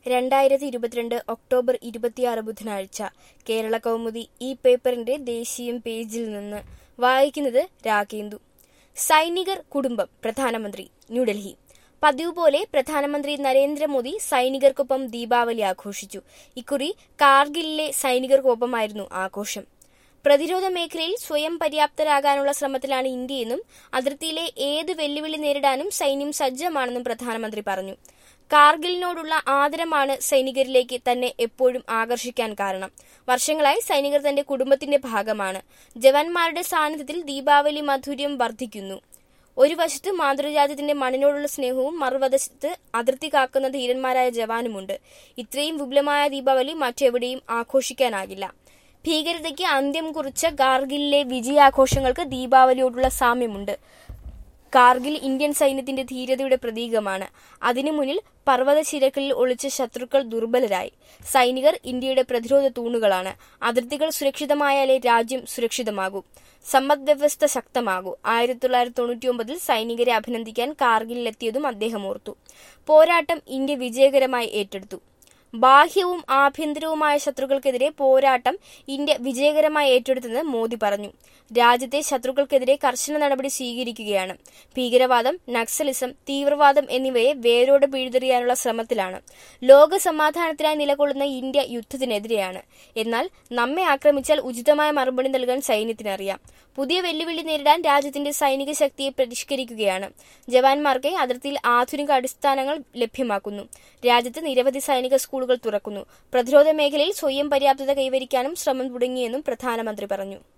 രണ്ടായിരത്തി ഇരുപത്തിരണ്ട് ഒക്ടോബർ ഇരുപത്തിയാറ് ബുധനാഴ്ച കേരള കൗമുദി ഈ പേപ്പറിന്റെ ദേശീയം പേജിൽ നിന്ന് വായിക്കുന്നത് രാഗേന്ദു സൈനികർ കുടുംബം പ്രധാനമന്ത്രി ന്യൂഡൽഹി പതിവ് പോലെ പ്രധാനമന്ത്രി നരേന്ദ്രമോദി സൈനികർക്കൊപ്പം ദീപാവലി ആഘോഷിച്ചു ഇക്കുറി കാർഗിലിലെ സൈനികർക്കൊപ്പമായിരുന്നു ആഘോഷം പ്രതിരോധ മേഖലയിൽ സ്വയം പര്യാപ്തരാകാനുള്ള ശ്രമത്തിലാണ് ഇന്ത്യയെന്നും അതിർത്തിയിലെ ഏത് വെല്ലുവിളി നേരിടാനും സൈന്യം സജ്ജമാണെന്നും പ്രധാനമന്ത്രി പറഞ്ഞു കാർഗിലിനോടുള്ള ആദരമാണ് സൈനികരിലേക്ക് തന്നെ എപ്പോഴും ആകർഷിക്കാൻ കാരണം വർഷങ്ങളായി സൈനികർ തന്റെ കുടുംബത്തിന്റെ ഭാഗമാണ് ജവാന്മാരുടെ സാന്നിധ്യത്തിൽ ദീപാവലി മാധുര്യം വർദ്ധിക്കുന്നു ഒരു വശത്ത് മാതൃരാജ്യത്തിന്റെ മണ്ണിനോടുള്ള സ്നേഹവും മറുവശത്ത് അതിർത്തി കാക്കുന്ന ധീരന്മാരായ ജവാനുമുണ്ട് ഇത്രയും വിപുലമായ ദീപാവലി മറ്റെവിടെയും ആഘോഷിക്കാനാകില്ല ഭീകരതയ്ക്ക് അന്ത്യം കുറിച്ച കാർഗിലിലെ വിജയാഘോഷങ്ങൾക്ക് ദീപാവലിയോടുള്ള സാമ്യമുണ്ട് കാർഗിൽ ഇന്ത്യൻ സൈന്യത്തിന്റെ ധീരതയുടെ പ്രതീകമാണ് അതിനു മുന്നിൽ പർവ്വത ചിരകളിൽ ഒളിച്ച ശത്രുക്കൾ ദുർബലരായി സൈനികർ ഇന്ത്യയുടെ പ്രതിരോധ തൂണുകളാണ് അതിർത്തികൾ സുരക്ഷിതമായാലേ രാജ്യം സുരക്ഷിതമാകൂ സമ്പദ് വ്യവസ്ഥ ശക്തമാകൂ ആയിരത്തി തൊള്ളായിരത്തി തൊണ്ണൂറ്റി ഒമ്പതിൽ സൈനികരെ അഭിനന്ദിക്കാൻ കാർഗിലിലെത്തിയതും അദ്ദേഹം ഓർത്തു പോരാട്ടം ഇന്ത്യ വിജയകരമായി ഏറ്റെടുത്തു ബാഹ്യവും ആഭ്യന്തരവുമായ ശത്രുക്കൾക്കെതിരെ പോരാട്ടം ഇന്ത്യ വിജയകരമായി ഏറ്റെടുത്തെന്ന് മോദി പറഞ്ഞു രാജ്യത്തെ ശത്രുക്കൾക്കെതിരെ കർശന നടപടി സ്വീകരിക്കുകയാണ് ഭീകരവാദം നക്സലിസം തീവ്രവാദം എന്നിവയെ വേരോടെ പിഴുതെറിയാനുള്ള ശ്രമത്തിലാണ് ലോക സമാധാനത്തിനായി നിലകൊള്ളുന്ന ഇന്ത്യ യുദ്ധത്തിനെതിരെയാണ് എന്നാൽ നമ്മെ ആക്രമിച്ചാൽ ഉചിതമായ മറുപടി നൽകാൻ സൈന്യത്തിനറിയാം പുതിയ വെല്ലുവിളി നേരിടാൻ രാജ്യത്തിന്റെ സൈനിക ശക്തിയെ പരിഷ്കരിക്കുകയാണ് ജവാന്മാർക്ക് അതിർത്തിയിൽ ആധുനിക അടിസ്ഥാനങ്ങൾ ലഭ്യമാക്കുന്നു രാജ്യത്ത് നിരവധി സൈനിക സ്കൂളുകൾ തുറക്കുന്നു പ്രതിരോധ മേഖലയിൽ സ്വയം പര്യാപ്തത കൈവരിക്കാനും ശ്രമം തുടങ്ങിയെന്നും പ്രധാനമന്ത്രി പറഞ്ഞു